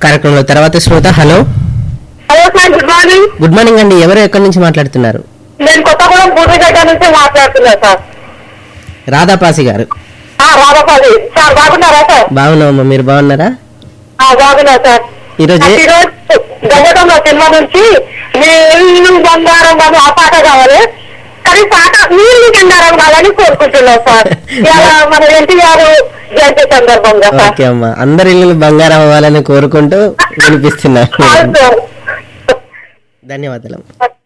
కార్యక్రమంలో తర్వాత శ్రోత hello hello sir good morning good morning అండి ఎవరు ఎక్కడి నుంచి మాట్లాడుతున్నారు నేను కొత్తగూడెం బూడిగడ్డ నుంచి మాట్లాడుతున్నా సార్ రాధాపాసి గారు ఆ, రాధాపల్లి సార్ బాగున్నారా సార్ బాగున్నామమ్మా మీరు బాగున్నారా ఆ, బాగున్నా సార్ ఈరోజు ఏ- నాకు ఈరోజు గంగటంలో సినిమా నుంచి నీళ్ళు బంగారం అని ఆ పాట కావాలి కానీ పాట నీళ్ళు బంగారం కావాలని కోరుకుంటున్నాం సార్ ఇలా మన ఎన్టీఆర్ జయంతి సందర్భంగా సార్ ఓకే అమ్మా అందరి ఇల్లు బంగారం అవ్వాలని కోరుకుంటూ వినిపిస్తున్నా అవును సార్ ధన్యవాదాలు